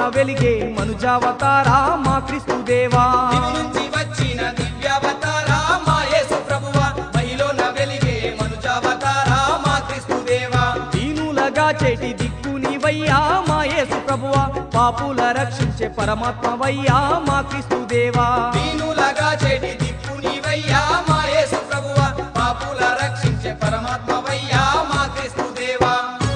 వెలిగే మనుజావతారా మా క్రీస్తు దేవా దివి నుంచి వచ్చిన దివ్యావతారా మా యేసు ప్రభువా మహిలోన వెలిగే మనుజావతారా మా క్రీస్తు దేవా దీనులగా చేటి దిక్కు నీవయ్యా మా యేసు ప్రభువా పాపుల రక్షించే పరమాత్మవయ్యా మా క్రీస్తు దేవా దీనులగా చెడి దిక్కు నీవయ్యా మా యేసు ప్రభువా పాపుల రక్షించే పరమాత్మవయ్యా మా క్రీస్తు దేవా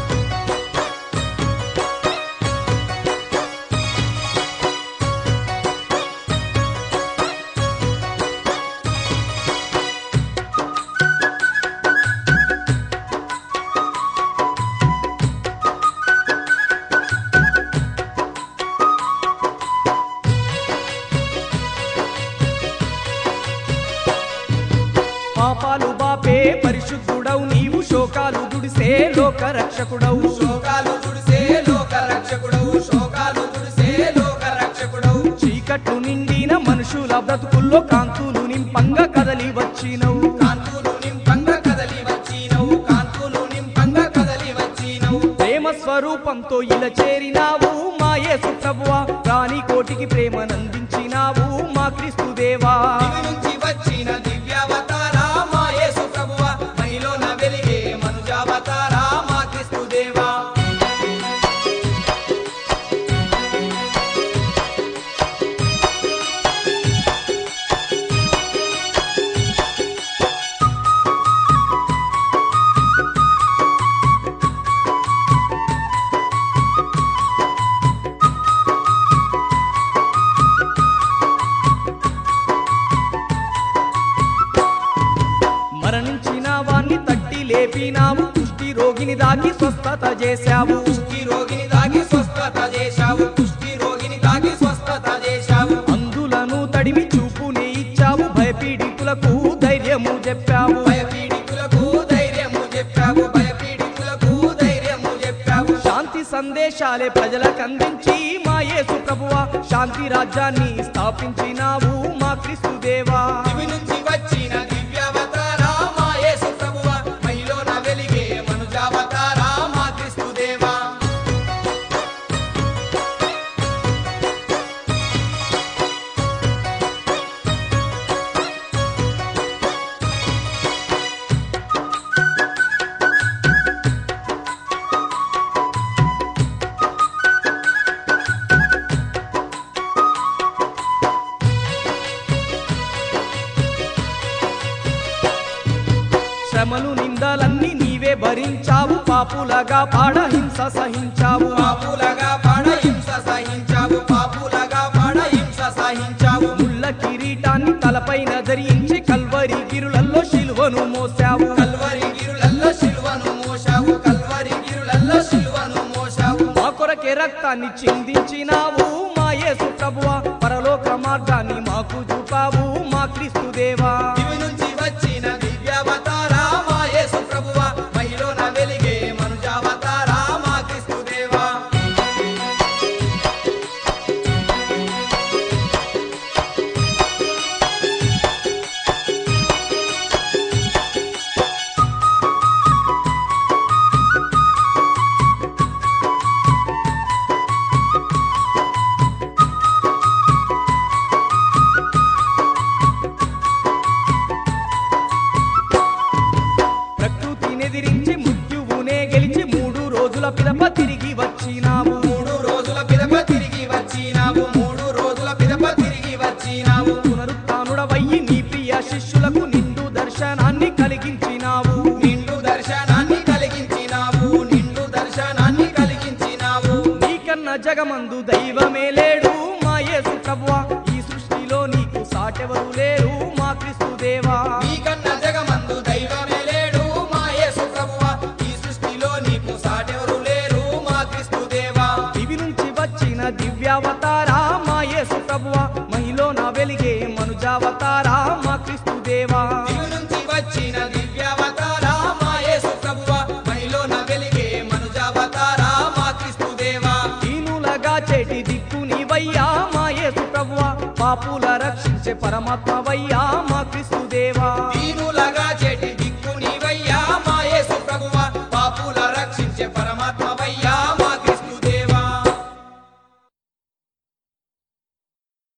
పాపాలు బాపే పరిశుద్ధుడవు నీవు శోకాలు గుడిసే లోక రక్షకుడవు శోకాలు తుడిసే లోక రక్షకుడవు శోకాలు తుడిసే లోక రక్షకుడవు చీకట్లు నిండిన మనుషుల బ్రతుకుల్లో కాంతులు నింపంగా కదలి వచ్చినవు కాంతులు నింపంగ కదలి వచ్చినవు కాంతులు నింపంగ కదలి వచ్చినవు ప్రేమ స్వరూపంతో ఇలా చేరినావు మా యేసు ప్రభువా రాణి కోటికి ప్రేమనందించినావు మా క్రీస్తు దేవా దివి నుంచి వచ్చిన దివ్యావతారా మా యేసు ప్రభువా మహిలోన వెలిగే మనుజావతారా మా క్రీస్తు దేవా మరణించిన వాణ్ణి తట్టి లేపినావు కుష్టి రోగిని దాకి స్వస్థత చేశావు కుష్టి రోగిని తాగి స్వస్థత చేశావు కుష్టి రోగిని తాగి స్వస్థత చేశావు అందులను తడిమి చూపుని ఇచ్చావు భయపీడితులకు ధైర్యము చెప్పావు భయపీడితులకు ధైర్యము చెప్పావు భయపీడితులకు ధైర్యము చెప్పావు శాంతి సందేశాలే ప్రజలకు అందించి మా యేసు ప్రభువా శాంతి రాజ్యాన్ని స్థాపించినావు మా క్రీస్తు దేవా దివి నుంచి వచ్చిన దివ్యావతారా మా యేసు ప్రభువా మహిలోన వెలిగే మనుజావతారా మా క్రీస్తు దేవా శ్రమలు నిందలన్నీ నీవే భరించావు పాపులగా పాడ హింస సహించావు పాపులగా పడ హింస సహించావు పాపులగా పడ హింస సహించావు ముళ్ళ కిరీటాన్ని తలపైన ధరించి కల్వరి గిరులలో శిలువను మోసావు కల్వరి గిరులల్లో శిలువను మోశావు కల్వరి గిరులల్లో శిలువను మోశావు మా కొరకే రక్తాన్ని చిందించినావు మా యేసు ప్రభువా పరలోక మార్గాన్ని మాకు చూపావు మా క్రీస్తు దేవా దివి నుంచి వచ్చిన దివ్యావతారా మా యేసు ప్రభువా మహిలోన వెలిగే మనుజావతారా మా క్రీస్తు దేవా ప్రకృతిని ఎదిరించి మృత్యువునే గెలిచి మూడు రోజుల పిదప తిరిగి వచ్చినావు మూడు రోజుల పిదప తిరిగి వచ్చినావు మూడు రోజుల పిదప తిరిగి వచ్చినావు పునరుత్నుడవయ్యి నీ ప్రియ శిష్యులకు నిండు దర్శనాన్ని కలిగించినావు నిండు దర్శనాన్ని కలిగించినావు నిండు దర్శనాన్ని కలిగించినావు నీకన్న జగమందు దైవమే లేడు మా యేసు ప్రభువా ఈ సృష్టిలో నీకు సాటెవరు లేరు మా క్రీస్తు దేవా నీకన్న జగమందు దైవమే లేడు మా యేసు ప్రభువా ఈ సృష్టిలో నీకు సాటెవరు లేరు మా క్రీస్తు దేవా దివి నుంచి వచ్చిన దివ్యావతారా మా యేసు ప్రభువా మహిలో నా వెలిగే మనుజావతారా మా క్రీస్తు దేవా దివి నుంచి వచ్చిన దివ్యావతారా మా యేసు ప్రభువా మహిలోన వెలిగే మనుజావతారా మా క్రీస్తు దేవా దీనులగా చేటి దిక్కు నీవయ్యా మా యేసు ప్రభువా పాపుల రక్షించే పరమాత్మవయ్యా